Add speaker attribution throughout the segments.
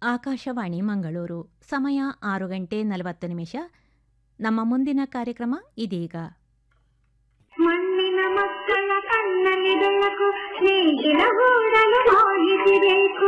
Speaker 1: ಆಕಾಶವಾಣಿ ಮಂಗಳೂರು ಸಮಯ ಆರು ಗಂಟೆ ನಲವತ್ತು ನಿಮಿಷ ನಮ್ಮ ಮುಂದಿನ ಕಾರ್ಯಕ್ರಮ ಇದೀಗ
Speaker 2: ಮಣ್ಣಿನ ಮಕ್ಕಳ ಕಣ್ಣಲ್ಲಿ ಬೆಳಕು ನೇಗಿಲ ಗೂಡಲು ಮಾಹಿತಿ ಬೇಕು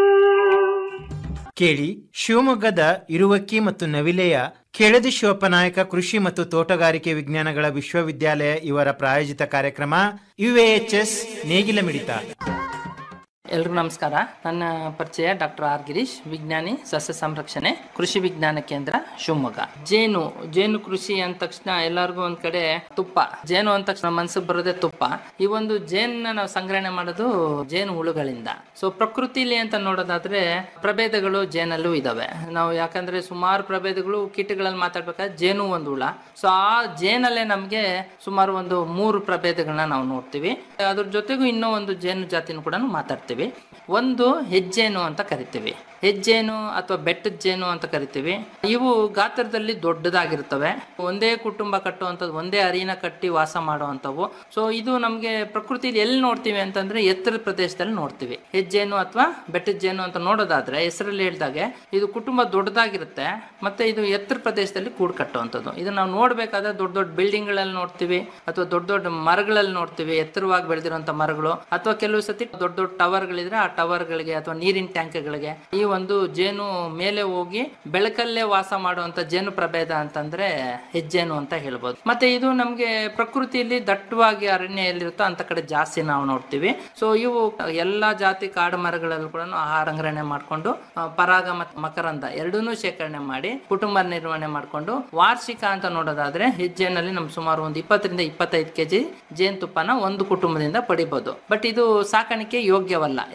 Speaker 3: ಕೇಳಿ ಶಿವಮೊಗ್ಗದ ಇರುವಕ್ಕಿ ಮತ್ತು ನವಿಲೆಯ ಕೆಳದಿ ಶಿವಪ್ಪನಾಯಕ ಕೃಷಿ ಮತ್ತು ತೋಟಗಾರಿಕೆ ವಿಜ್ಞಾನಗಳ ವಿಶ್ವವಿದ್ಯಾಲಯ ಇವರ ಪ್ರಾಯೋಜಿತ ಕಾರ್ಯಕ್ರಮ ಯುಎಎಚ್ಎಸ್ ನೇಗಿಲ ಮಿಡಿತ
Speaker 4: ಎಲ್ರಿಗೂ ನಮಸ್ಕಾರ ನನ್ನ ಪರಿಚಯ ಡಾಕ್ಟರ್ ಆರ್ ಗಿರೀಶ್ ವಿಜ್ಞಾನಿ ಸಸ್ಯ ಸಂರಕ್ಷಣೆ ಕೃಷಿ ವಿಜ್ಞಾನ ಕೇಂದ್ರ ಶಿವಮೊಗ್ಗ ಜೇನು ಜೇನು ಕೃಷಿ ಅಂದ ತಕ್ಷಣ ಎಲ್ಲರಿಗೂ ಒಂದ್ ಕಡೆ ತುಪ್ಪ ಜೇನು ಅಂದ ತಕ್ಷಣ ಮನಸ್ಸಿಗೆ ಬರೋದೇ ತುಪ್ಪ ಈ ಒಂದು ಜೇನನ್ನ ನಾವು ಸಂಗ್ರಹಣೆ ಮಾಡೋದು ಜೇನು ಹುಳುಗಳಿಂದ ಸೊ ಪ್ರಕೃತಿಲಿ ಅಂತ ನೋಡೋದಾದ್ರೆ ಪ್ರಭೇದಗಳು ಜೇನಲ್ಲೂ ಇದಾವೆ ನಾವು ಯಾಕಂದ್ರೆ ಸುಮಾರು ಪ್ರಭೇದಗಳು ಕೀಟಗಳಲ್ಲಿ ಮಾತಾಡ್ಬೇಕಾದ್ರೆ ಜೇನು ಒಂದು ಹುಳ ಸೊ ಆ ಜೇನಲ್ಲೇ ನಮಗೆ ಸುಮಾರು ಒಂದು ಮೂರು ಪ್ರಭೇದಗಳನ್ನ ನಾವು ನೋಡ್ತೀವಿ ಅದ್ರ ಜೊತೆಗೂ ಇನ್ನೂ ಒಂದು ಜೇನು ಜಾತಿನೂ ಕೂಡ ಮಾತಾಡ್ತೀವಿ ಒಂದು ಹೆಜ್ಜೇನು ಅಂತ ಕರಿತೀವಿ ಹೆಜ್ಜೇನು ಅಥವಾ ಬೆಟ್ಟದ ಜೇನು ಅಂತ ಕರಿತೀವಿ ಇವು ಗಾತ್ರದಲ್ಲಿ ದೊಡ್ಡದಾಗಿರ್ತವೆ ಒಂದೇ ಕುಟುಂಬ ಕಟ್ಟುವಂಥದ್ದು ಒಂದೇ ಅರಿನ ಕಟ್ಟಿ ವಾಸ ಮಾಡುವಂಥವು ಸೊ ಇದು ನಮಗೆ ಪ್ರಕೃತಿಲಿ ಎಲ್ಲಿ ನೋಡ್ತೀವಿ ಅಂತಂದ್ರೆ ಎತ್ತರದ ಪ್ರದೇಶದಲ್ಲಿ ನೋಡ್ತೀವಿ ಹೆಜ್ಜೇನು ಅಥವಾ ಬೆಟ್ಟದ ಜೇನು ಅಂತ ನೋಡೋದಾದ್ರೆ ಹೆಸರಲ್ಲಿ ಹೇಳ್ದಾಗೆ ಇದು ಕುಟುಂಬ ದೊಡ್ಡದಾಗಿರುತ್ತೆ ಮತ್ತೆ ಇದು ಎತ್ತರ ಪ್ರದೇಶದಲ್ಲಿ ಕೂಡು ಕಟ್ಟುವಂಥದ್ದು ಇದನ್ನ ನಾವು ನೋಡ್ಬೇಕಾದ್ರೆ ದೊಡ್ಡ ದೊಡ್ಡ ಬಿಲ್ಡಿಂಗ್ಗಳಲ್ಲಿ ನೋಡ್ತೀವಿ ಅಥವಾ ದೊಡ್ಡ ದೊಡ್ಡ ಮರಗಳಲ್ಲಿ ನೋಡ್ತೀವಿ ಎತ್ತರವಾಗಿ ಬೆಳೆದಿರುವಂತ ಮರಗಳು ಅಥವಾ ಕೆಲವು ಸತಿ ದೊಡ್ಡ ದೊಡ್ಡ ಟವರ್ಗಳಿದ್ರೆ ಆ ಟವರ್ಗಳಿಗೆ ಅಥವಾ ನೀರಿನ ಟ್ಯಾಂಕ್ಗಳಿಗೆ ಈ ಒಂದು ಜೇನು ಮೇಲೆ ಹೋಗಿ ಬೆಳಕಲ್ಲೇ ವಾಸ ಮಾಡುವಂತ ಜೇನು ಪ್ರಭೇದ ಅಂತಂದ್ರೆ ಹೆಜ್ಜೇನು ಅಂತ ಹೇಳ್ಬೋದು ಮತ್ತೆ ಇದು ನಮ್ಗೆ ಪ್ರಕೃತಿಯಲ್ಲಿ ದಟ್ಟವಾಗಿ ಅರಣ್ಯ ಎಲ್ಲಿರುತ್ತೋ ಅಂತ ಕಡೆ ಜಾಸ್ತಿ ನಾವು ನೋಡ್ತೀವಿ ಸೊ ಇವು ಎಲ್ಲಾ ಜಾತಿ ಕಾಡು ಮರಗಳಲ್ಲೂ ಕೂಡ ಆಹಾರ ಸಂಗ್ರಹಣೆ ಮಾಡ್ಕೊಂಡು ಆ, ಪರಾಗ ಮತ್ತು ಮಕರಂದ ಎರಡನ್ನೂ ಶೇಖರಣೆ ಮಾಡಿ ಕುಟುಂಬ ನಿರ್ವಹಣೆ ಮಾಡ್ಕೊಂಡು ವಾರ್ಷಿಕ ಅಂತ ನೋಡೋದಾದ್ರೆ ಹೆಜ್ಜೆನಲ್ಲಿ ನಮ್ ಸುಮಾರು ಒಂದು ಇಪ್ಪತ್ತರಿಂದ ಇಪ್ಪತ್ತೈದು ಕೆಜಿ ಜೇನುತುಪ್ಪನ ಒಂದು ಕುಟುಂಬದಿಂದ ಪಡಿಬಹುದು ಬಟ್ ಇದು ಸಾಕಾಣಿಕೆ ಯೋಗ್ಯವಲ್ಲ